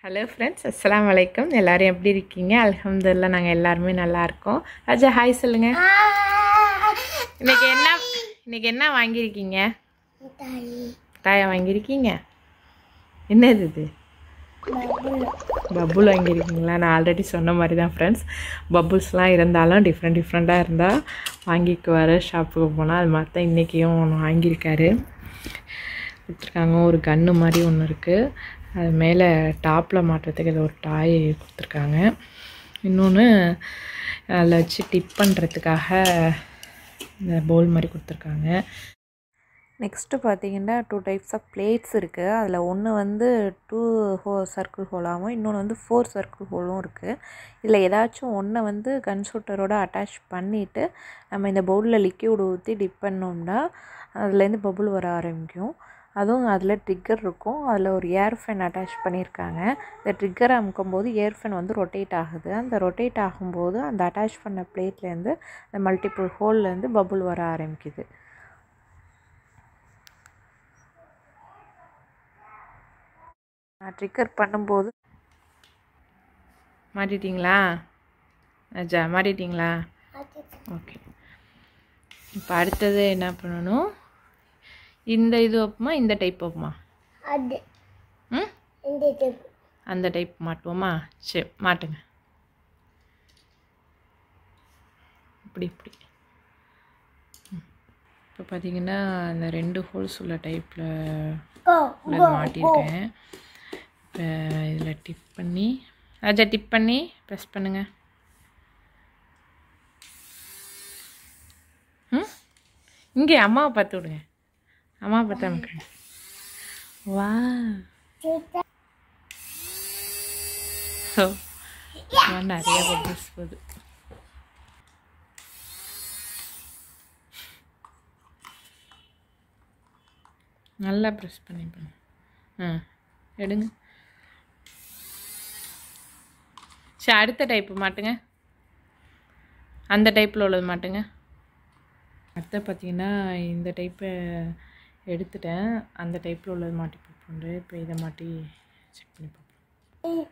Hello friends அஸ்ஸலாமு அலைக்கும் எல்லாரும் எப்படி இருக்கீங்க அல்ஹம்துலில்லாஹ் நாங்கள் எல்லாருமே நல்லா இருக்கோம் ராஜா ஹாய் சொல்லுங்க இன்னைக்கு என்ன இன்னைக்கு என்ன வாங்கியிருக்கீங்க தாயா வாங்கியிருக்கீங்க என்னது இது பபுள் வாங்கியிருக்கீங்களா நான் ஆல்ரெடி சொன்ன மாதிரி தான் ஃப்ரெண்ட்ஸ் பபுள்ஸ்லாம் இருந்தாலும் டிஃப்ரெண்ட் டிஃப்ரெண்ட்டாக இருந்தால் வாங்கிக்குவார் ஷாப்புக்கு போனால் அது மாதிரி தான் இன்றைக்கியும் ஒன்று வாங்கியிருக்காரு கொடுத்துருக்காங்க ஒரு கன்று மாதிரி ஒன்று இருக்குது அது மேலே டாப்பில் மாட்டுறதுக்கு இது ஒரு டாய் கொடுத்துருக்காங்க இன்னொன்று அதில் வச்சு டிப் பண்ணுறதுக்காக இந்த பவுல் மாதிரி கொடுத்துருக்காங்க நெக்ஸ்ட்டு பார்த்தீங்கன்னா டூ டைப்ஸ் ஆஃப் பிளேட்ஸ் இருக்குது அதில் ஒன்று வந்து டூ ஹோ சர்க்கிள் ஹோலாகவும் இன்னொன்று வந்து ஃபோர் சர்க்கிள் ஹோலும் இருக்குது இதில் ஏதாச்சும் ஒன்றை வந்து கன் ஷூட்டரோட அட்டாச் பண்ணிவிட்டு நம்ம இந்த பவுலில் லிக்யூட் ஊற்றி டிப் பண்ணோம்னா அதுலேருந்து பபுள் வர ஆரம்பிக்கும் அதுவும் அதில் ட்ரிக்கர் இருக்கும் அதில் ஒரு ஏர் ஃபேன் அட்டாச் பண்ணியிருக்காங்க இந்த ட்ரிக்கரை அமுக்கும் போது ஏர் ஃபேன் வந்து ரொட்டேட் ஆகுது அந்த ரொட்டேட் ஆகும்போது அந்த அட்டாச் பண்ண பிளேட்லேருந்து அந்த மல்டிபிள் ஹோல்லேருந்து பபுள் வர ஆரம்பிக்குது நான் ட்ரிக்கர் பண்ணும்போது மாட்டிட்டீங்களா அஜா மாட்டிட்டீங்களா ஓகே இப்போ அடுத்தது என்ன பண்ணணும் இந்த இது வைப்போமா இந்த டைப் வைப்போமா அது ம் இந்த இது அந்த டைப் மாட்டுவோமா சரி மாட்டுங்க இப்படி இப்படி ம். இப்போ பார்த்தீங்கன்னா அந்த ரெண்டு ஹோல்ஸ் உள்ள டைப்பில் கோ உள்ளது மாட்டியிருக்கேன் இப்போ இதில் டிப் பண்ணி ராஜா டிப் பண்ணி ப்ரெஸ் பண்ணுங்க ம் இங்கே அம்மாவை பார்த்து விடுங்க அம்மாவை பார்த்து நமக்கு வா ஓ வா, நிறைய பபிள்ஸ் போகுது நல்லா ப்ரெஸ் பண்ணி பண்ணு ஆ எடுங்க சரி அடுத்த டைப்பு மாட்டுங்க அந்த டைப்பில் உள்ளது மாட்டுங்க அடுத்த பார்த்தீங்கன்னா இந்த டைப்பை எடுத்துட்டேன் அந்த டைப்பில் உள்ளது மாட்டி பார்ப்போம் இப்போ இதை மாட்டி செக் பண்ணி பார்ப்போம்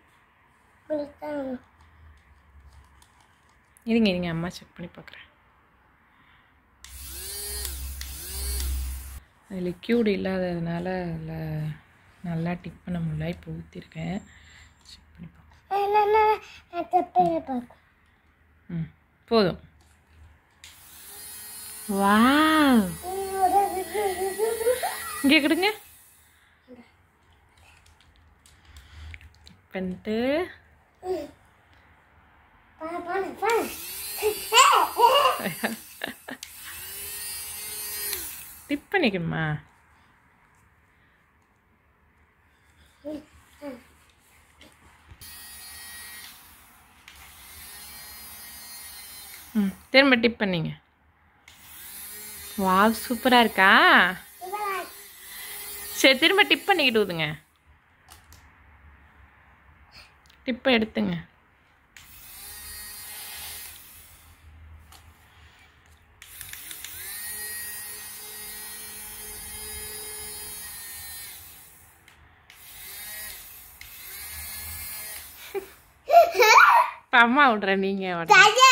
இருங்க இருங்க அம்மா செக் பண்ணி பார்க்குறேன் லிக்யூட் இல்லாததுனால அதில் நல்லா டிப் பண்ண முடியல இப்போ ஊற்றிருக்கேன் செக் பண்ணி பார்ப்போம் ம் போதும் வா இங்கே கொடுங்க பண்ணிட்டு டிப் பண்ணிக்கணுமா ம் திரும்ப டிப் பண்ணீங்க வாவ் சூப்பராக இருக்கா சரி திரும்ப டிப் பண்ணிக்கிட்டு ஊதுங்க டிப்பை எடுத்துங்க இப்ப அம்மா விட்றேன் நீங்கள் விட்றேன்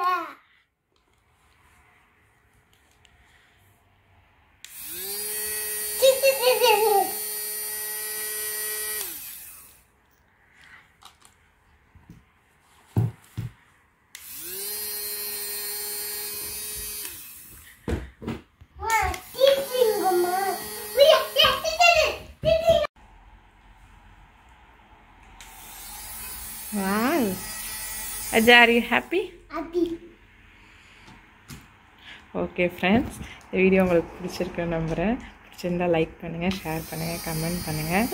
வாவ் அஜா are you happy okay friends இந்த வீடியோ உங்களுக்கு பிடிச்சிருக்குன்னு நம்புகிறேன் பிடிச்சிருந்தா லைக் பண்ணுங்கள் ஷேர் பண்ணுங்கள் கமெண்ட் பண்ணுங்கள்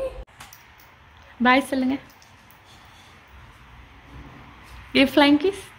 பாய் சொல்லுங்கள் ஏ ஃப்ளைங் கிஸ்